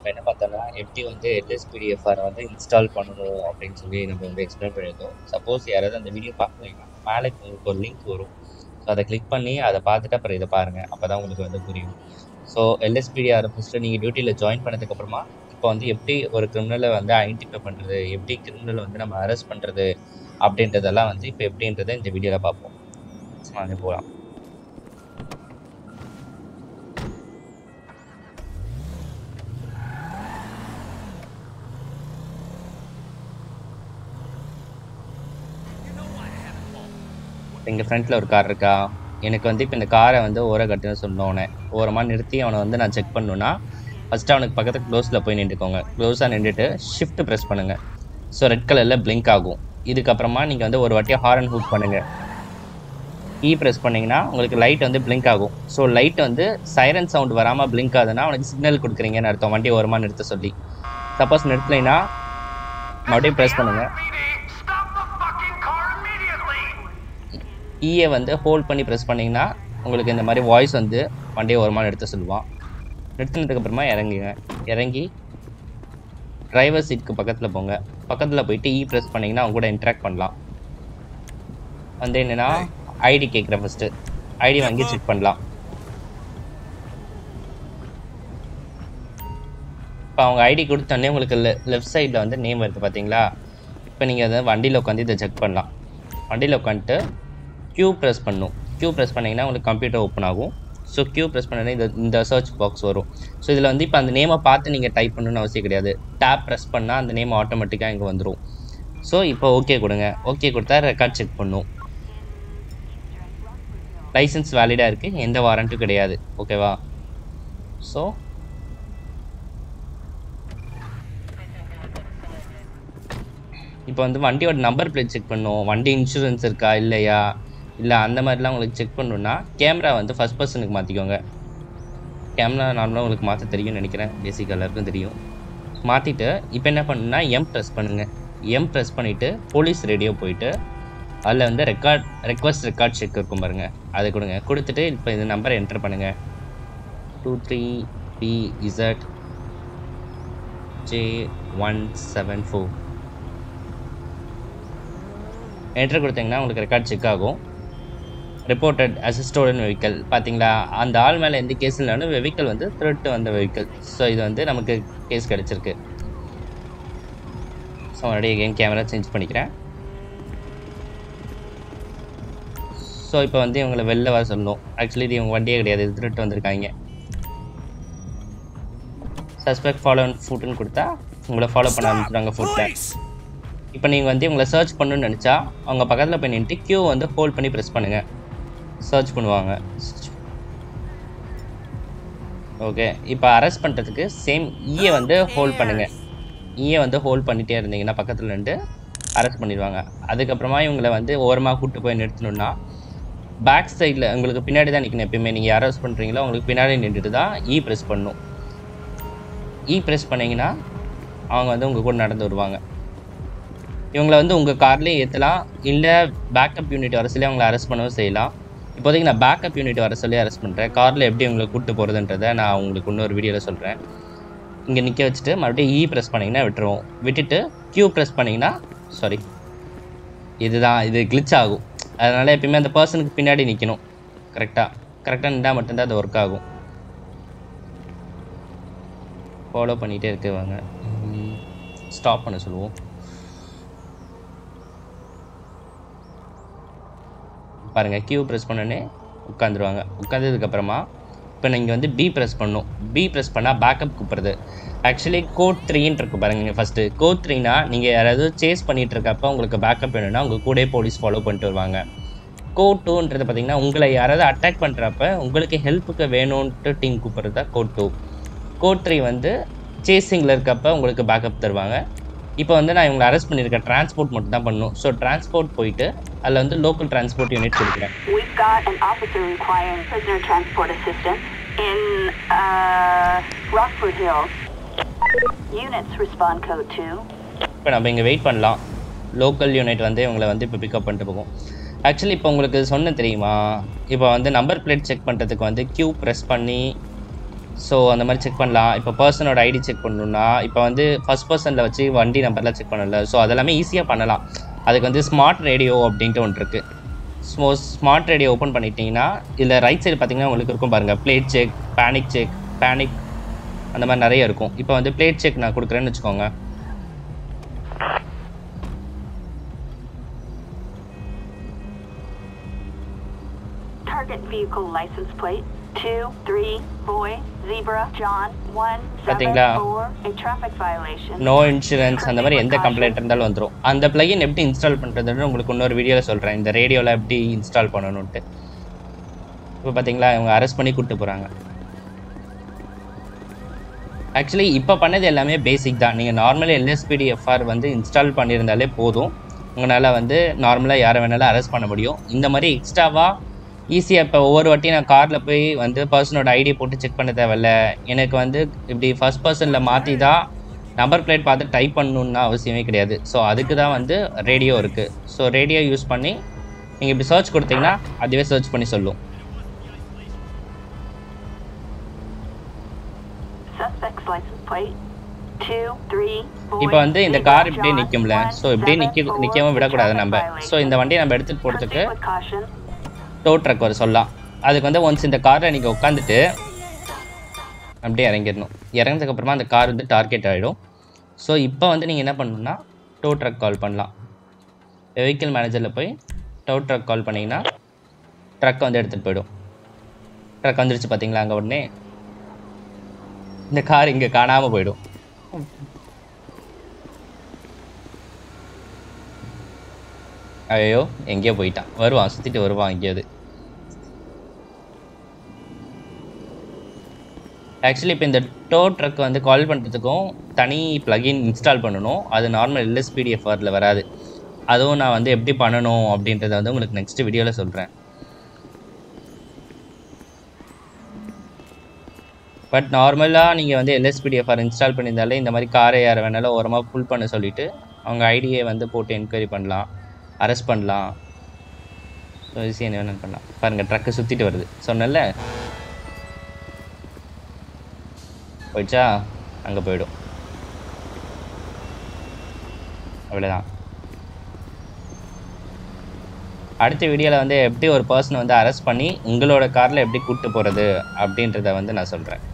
இப்போ என்ன பார்த்தோம்னா எப்படி வந்து எல்எஸ்பிடிஎஃப்ஆர் வந்து இன்ஸ்டால் பண்ணணும் அப்படின்னு சொல்லி நம்ம வந்து எக்ஸ்பிளைன் பண்ணியிருந்தோம் சப்போஸ் யாராவது அந்த வீடியோ பார்க்கலைன்னா மேலே உங்களுக்கு ஒரு லிங்க் வரும் ஸோ அதை கிளிக் பண்ணி அதை பார்த்துட்டு அப்புறம் இதை பாருங்கள் அப்போ தான் உங்களுக்கு வந்து புரியும் ஸோ எல்எஸ்பிடிஆர் ஃபஸ்ட்டு நீங்கள் டியூட்டியில் ஜாயின் பண்ணதுக்கப்புறமா இப்போ வந்து எப்படி ஒரு கிரிமினலை வந்து ஐடென்டிஃபை பண்ணுறது எப்படி கிரிமினலை வந்து நம்ம அரெஸ்ட் பண்ணுறது அப்படின்றதெல்லாம் வந்து இப்போ எப்படின்றத இந்த வீடியோவில் பார்ப்போம் வாங்க போகலாம் எங்கள் ஃப்ரண்ட்டில் ஒரு கார் இருக்கா எனக்கு வந்து இப்போ இந்த காரை வந்து ஓர கட்டுன்னு சொன்னோன்னே ஓரமாக நிறுத்தி அவனை வந்து நான் செக் பண்ணணுன்னா ஃபஸ்ட்டு அவனுக்கு பக்கத்தில் க்ளோஸில் போய் நின்றுக்கோங்க க்ளோஸாக நின்றுட்டு ஷிஃப்ட் ப்ரெஸ் பண்ணுங்கள் ஸோ ரெட் கலரில் பிளிங்க் ஆகும் இதுக்கப்புறமா நீங்கள் வந்து ஒரு வாட்டியாக ஹாரன் ஹூட் பண்ணுங்கள் கீ ப்ரெஸ் பண்ணிங்கன்னா உங்களுக்கு லைட் வந்து பிளிங்க் ஆகும் ஸோ லைட் வந்து சைரன் சவுண்ட் வராமல் பிளிங்க் ஆகுதுன்னா அவனுக்கு சிக்னல் கொடுக்குறீங்கன்னு அர்த்தம் வண்டி ஓரமாக நிறுத்த சொல்லி சப்போஸ் நிறுத்தலைன்னா மறுபடியும் ப்ரெஸ் பண்ணுங்கள் ஈயை வந்து ஹோல்ட் பண்ணி ப்ரெஸ் பண்ணிங்கன்னா உங்களுக்கு இந்த மாதிரி வாய்ஸ் வந்து வண்டியை ஓரமாக நிறுத்த சொல்லுவான் நிறுத்தினதுக்கப்புறமா இறங்குங்க இறங்கி டிரைவர் சீட்டுக்கு பக்கத்தில் போங்க பக்கத்தில் போயிட்டு இ ப்ரெஸ் பண்ணிங்கன்னா அவங்க கூட இன்ட்ராக்ட் பண்ணலாம் வந்து என்னென்னா ஐடி கேட்குறேன் ஃபஸ்ட்டு ஐடி வாங்கி செக் பண்ணலாம் இப்போ அவங்க ஐடி கொடுத்தோடனே உங்களுக்கு லெ லெஃப்ட் சைடில் வந்து நேம் வருது பார்த்தீங்களா இப்போ நீங்கள் அதை வண்டியில் உட்காந்து இதை செக் பண்ணலாம் வண்டியில் உட்காந்துட்டு க்யூ ப்ரெஸ் பண்ணும் க்யூ ப்ரெஸ் பண்ணிங்கன்னா உங்களுக்கு கம்ப்யூட்டர் ஓப்பன் ஆகும் ஸோ க்யூ ப்ரெஸ் பண்ணோடனே இந்த இந்த சர்ச் பாக்ஸ் வரும் ஸோ இதில் வந்து இப்போ அந்த நேமை பார்த்து நீங்கள் டைப் பண்ணணும்னு அவசியம் கிடையாது டேப் ப்ரெஸ் பண்ணால் அந்த நேம் ஆட்டோமேட்டிக்காக இங்கே வந்துடும் ஸோ இப்போ ஓகே கொடுங்க ஓகே கொடுத்தா ரெக்கார்ட் செக் பண்ணும் லைசன்ஸ் வேலிடாக இருக்குது எந்த வாரண்ட்டும் கிடையாது ஓகேவா ஸோ இப்போ வந்து வண்டியோட நம்பர் பிளேட் செக் பண்ணும் வண்டி இன்சூரன்ஸ் இருக்கா இல்லையா இல்லை அந்த மாதிரிலாம் உங்களுக்கு செக் பண்ணணுன்னா கேமரா வந்து ஃபஸ்ட் பர்சனுக்கு மாற்றிக்கோங்க கேமரா நார்மலாக உங்களுக்கு மாற்ற தெரியும்னு நினைக்கிறேன் பேசிக் எல்லாருக்கும் தெரியும் மாற்றிட்டு இப்போ என்ன பண்ணுன்னா எம் ப்ரெஸ் பண்ணுங்கள் எம் ப்ரெஸ் பண்ணிவிட்டு போலீஸ் ரேடியோ போயிட்டு அதில் வந்து ரெக்கார்ட் ரெக்வஸ்ட் ரெக்கார்ட் செக் இருக்கும் பாருங்கள் அதை கொடுங்க கொடுத்துட்டு இப்போ இந்த நம்பரை என்டர் பண்ணுங்கள் two three B Z J one seven four enter கொடுத்தீங்கன்னா உங்களுக்கு ரெக்கார்ட் செக் ஆகும் ரிப்போர்ட்டட் அசிஸ்டோடன் வெஹிக்கல் பார்த்தீங்களா அந்த ஆள் மேலே எந்த கேஸ் இல்லைனாலும் வெஹிக்கல் வந்து திருட்டு வந்த வெஹிக்கல் ஸோ இது வந்து நமக்கு கேஸ் கிடச்சிருக்கு ஸோ மறுபடியும் எகெயின் கேமரா சேஞ்ச் பண்ணிக்கிறேன் ஸோ இப்போ வந்து இவங்களை வெளில வர சொல்லணும் ஆக்சுவலி இது இவங்க வண்டியே கிடையாது இது திருட்டு வந்திருக்காங்க சஸ்பெக்ட் ஃபாலோ ஃபுட்டுன்னு கொடுத்தா உங்களை ஃபாலோ பண்ண ஆரம்பிச்சுருவாங்க ஃபுட்டில் இப்போ நீங்கள் வந்து உங்களை சர்ச் பண்ணணும்னு நினச்சா அவங்க பக்கத்தில் போய் நின்றுட்டு க்யூ வந்து ஹோல்ட் பண்ணி ப்ரெஸ் பண்ணுங்கள் சர்ச் பண்ணுவாங்க ஓகே இப்போ அரெஸ்ட் பண்ணுறதுக்கு சேம் ஈயை வந்து ஹோல்ட் பண்ணுங்கள் ஈயை வந்து ஹோல்ட் பண்ணிகிட்டே இருந்தீங்கன்னா பக்கத்தில் நின்று அரெஸ்ட் பண்ணிடுவாங்க அதுக்கப்புறமா இவங்களை வந்து ஓரமாக கூப்பிட்டு போய் நிறுத்தணுன்னா பேக் சைடில் உங்களுக்கு பின்னாடி தான் நிற்கணும் எப்பயுமே நீங்கள் அரெஸ்ட் பண்ணுறீங்களோ உங்களுக்கு பின்னாடி நின்றுட்டு தான் இ ப்ரெஸ் பண்ணணும் இ ப்ரெஸ் பண்ணிங்கன்னா அவங்க வந்து உங்கள் கூட நடந்து வருவாங்க இவங்களை வந்து உங்கள் கார்லேயே ஏற்றலாம் இல்லை பேக்கப் யூனிட் வர சொல்லி அவங்கள அரெஸ்ட் பண்ணவும் செய்யலாம் இப்போதைக்கு நான் பேக்கப் யூனிட் வர சொல்லி அரெஸ்ட் பண்ணுறேன் காரில் எப்படி உங்களை கூப்பிட்டு போகிறதுன்றதை நான் உங்களுக்கு இன்னொரு வீடியோவில் சொல்கிறேன் இங்கே நிற்க வச்சுட்டு மறுபடியும் இ ப்ரெஸ் பண்ணிங்கன்னா விட்டுருவோம் விட்டுட்டு க்யூ ப்ரெஸ் பண்ணிங்கன்னா சாரி இதுதான் இது கிளிச் ஆகும் அதனால் எப்பயுமே அந்த பர்சனுக்கு பின்னாடி நிற்கணும் கரெக்டாக கரெக்டாக நின்றால் மட்டும்தான் அது ஒர்க் ஆகும் ஃபாலோ பண்ணிகிட்டே இருக்குவாங்க ஸ்டாப் பண்ண சொல்லுவோம் பாருங்கள் கியூ ப்ரெஸ் பண்ணோன்னே உட்காந்துருவாங்க உட்காந்ததுக்கப்புறமா இப்போ நீங்கள் வந்து பி ப்ரெஸ் பண்ணணும் பி ப்ரெஸ் பண்ணால் பேக்கப் கூப்பிட்றது ஆக்சுவலி கோட் த்ரீன்னு இருக்கு பாருங்க ஃபஸ்ட்டு கோட் த்ரீனா நீங்கள் யாராவது சேஸ் பண்ணிகிட்டு இருக்கப்போ உங்களுக்கு பேக்கப் வேணும்னா உங்கள் கூட போலீஸ் ஃபாலோ பண்ணிட்டு வருவாங்க கோட் டூன்றது பார்த்தீங்கன்னா உங்களை யாராவது அட்டாக் பண்ணுறப்ப உங்களுக்கு ஹெல்ப்புக்கு வேணும்ன்ட்டு டீம் கூப்பிட்றது தான் கோட் டூ கோட் த்ரீ வந்து சேசிங்கில் இருக்கப்ப உங்களுக்கு பேக்கப் தருவாங்க இப்போ வந்து நான் இவங்களை அரெஸ்ட் பண்ணியிருக்கேன் டிரான்ஸ்போர்ட் மட்டும் தான் பண்ணணும் ஸோ டிரான்ஸ்போர்ட் போயிட்டு அதில் வந்து லோக்கல் டிரான்ஸ்போர்ட் யூனிட் கொடுக்குறேன் We've got an officer requiring prisoner transport assistance in uh, Rockford Hills. Units respond code 2. இப்போ நம்ம இங்கே வெயிட் பண்ணலாம் லோக்கல் யூனிட் வந்து இவங்களை வந்து இப்போ பிக்கப் பண்ணிட்டு போகும் ஆக்சுவலி இப்போ உங்களுக்கு சொன்ன தெரியுமா இப்போ வந்து நம்பர் பிளேட் செக் பண்ணுறதுக்கு வந்து கியூ ப்ரெஸ் பண்ணி ஸோ அந்த மாதிரி செக் பண்ணலாம் இப்போ பர்சனோட ஐடி செக் பண்ணணும்னா இப்போ வந்து ஃபஸ்ட் பர்சனில் வச்சு வண்டி நம்பர்லாம் செக் பண்ணல ஸோ அதெல்லாமே ஈஸியாக பண்ணலாம் அதுக்கு வந்து ஸ்மார்ட் ரேடியோ அப்படின்ட்டு ஒன்று இருக்குது ஸ்மோ ஸ்மார்ட் ரேடியோ ஓப்பன் பண்ணிட்டீங்கன்னா இதில் ரைட் சைடு பார்த்தீங்கன்னா உங்களுக்கு இருக்கும் பாருங்கள் plate check panic check panic அந்த மாதிரி நிறைய இருக்கும் இப்போ வந்து பிளேட் செக் நான் கொடுக்குறேன்னு வச்சுக்கோங்க Target vehicle license plate two, three, boy, zebra, John, one, seven, பாத்தீங்களா? four, a traffic violation. No insurance அந்த மாதிரி எந்த கம்ப்ளைண்ட் இருந்தாலும் வந்துடும் அந்த பிளகின் எப்படி இன்ஸ்டால் பண்ணுறதுன்னு உங்களுக்கு இன்னொரு வீடியோவில் சொல்கிறேன் இந்த ரேடியோவில் எப்படி இன்ஸ்டால் பண்ணணுன்ட்டு இப்போ பார்த்தீங்களா இவங்க அரெஸ்ட் பண்ணி கூப்பிட்டு போகிறாங்க ஆக்சுவலி இப்போ பண்ணது எல்லாமே பேசிக் தான் நீங்கள் நார்மல் எல்எஸ்பிடி எஃப்ஆர் வந்து இன்ஸ்டால் பண்ணியிருந்தாலே போதும் உங்களால் வந்து நார்மலாக யாரை வேணாலும் அரெஸ்ட் பண்ண முடியும் இந்த மாதிரி எக்ஸ்ட்ராவாக ஈஸியாக இப்போ ஒவ்வொரு வாட்டியும் நான் காரில் போய் வந்து பர்சனோட ஐடி போட்டு செக் பண்ண தேவையில்ல எனக்கு வந்து இப்படி ஃபர்ஸ்ட் பர்சனில் மாற்றி தான் நம்பர் பிளேட் பார்த்து டைப் பண்ணணுன்னு அவசியமே கிடையாது ஸோ அதுக்கு தான் வந்து ரேடியோ இருக்குது ஸோ ரேடியோ யூஸ் பண்ணி நீங்கள் இப்படி சர்ச் கொடுத்தீங்கன்னா அதுவே சர்ச் பண்ணி சொல்லும் Suspect's license plate two, three, boy, இப்போ வந்து இந்த zebra, கார் இப்படியே John, நிற்கும்ல one, ஸோ இப்படியே seven, நிற்க four, நிற்காம a விடக்கூடாது traffic நம்ம violation. ஸோ இந்த வண்டியை நம்ம எடுத்துகிட்டு போகிறதுக்கு Proceed with caution. Tow truck வர சொல்லலாம் அதுக்கு வந்து ஒன்ஸ் இந்த காரில் நீங்கள் உட்காந்துட்டு அப்படியே இறங்கிடணும் இறங்கினதுக்கப்புறமா அந்த கார் வந்து டார்கெட் ஆகிடும் ஸோ இப்போ வந்து நீங்கள் என்ன பண்ணணும்னா டோ ட்ரக் கால் பண்ணலாம் வெஹிக்கிள் மேனேஜரில் போய் டோ ட்ரக் கால் பண்ணிங்கன்னா ட்ரக் வந்து எடுத்துகிட்டு போயிடும் ட்ரக் வந்துருச்சு பார்த்தீங்களா அங்கே உடனே இந்த கார் இங்கே காணாமல் போயிடும் ஐயோ எங்கேயோ போயிட்டான் வருவான் சுற்றிட்டு வருவான் எங்கேயாவது ஆக்சுவலி இப்போ இந்த டோ ட்ரக் வந்து கால் பண்ணுறதுக்கும் தனி plugin இன்ஸ்டால் பண்ணணும் அது நார்மல் எல்எஸ்பிடிஎஃப்ஆரில் வராது அதுவும் நான் வந்து எப்படி பண்ணணும் அப்படின்றத வந்து உங்களுக்கு நெக்ஸ்ட் வீடியோவில் சொல்கிறேன் பட் நார்மலாக நீங்கள் வந்து எல்எஸ்பிடிஎஃப்ஆர் இன்ஸ்டால் பண்ணியிருந்தாலே இந்த மாதிரி காரை யாரை வேணாலும் ஓரமாக புல் பண்ண சொல்லிவிட்டு அவங்க ஐடியை வந்து போட்டு என்கொயரி பண்ணலாம் அரெஸ்ட் பண்ணலாம் ஸோ ஈஸியாக என்ன வேணாலும் பண்ணலாம் பாருங்கள் ட்ரக்கு சுற்றிட்டு வருது சொன்னல போயிடுச்சா அங்கே போயிடும் அவ்வளோதான் அடுத்த வீடியோவில் வந்து எப்படி ஒரு பர்சனை வந்து அரெஸ்ட் பண்ணி உங்களோட காரில் எப்படி கூப்பிட்டு போகிறது அப்படின்றத வந்து நான் சொல்கிறேன்